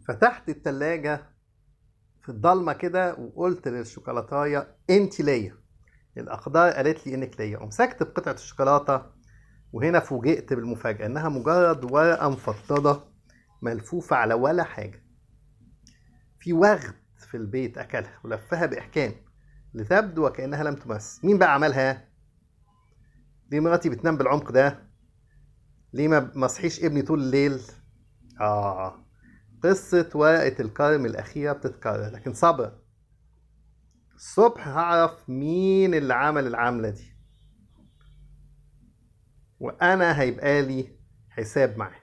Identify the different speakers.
Speaker 1: فتحت التلاجة في الضلمة كده وقلت للشوكولاتاية انت ليا الأقدار قالت لي انك ليا ومسكت بقطعة الشوكولاتة وهنا فوجئت بالمفاجأة انها مجرد ورقة مفضضة ملفوفة على ولا حاجة في وغد في البيت أكلها ولفها بإحكام لتبدو وكأنها لم تمس مين بقى عملها؟ ليه مراتي بتنام بالعمق ده؟ ليه ما ما صحيش ابني طول الليل؟ آه قصة ورقة الكرم الأخيرة بتتكرر لكن صبر الصبح هعرف مين اللي عمل العملة دي وأنا هيبقى لي حساب معاه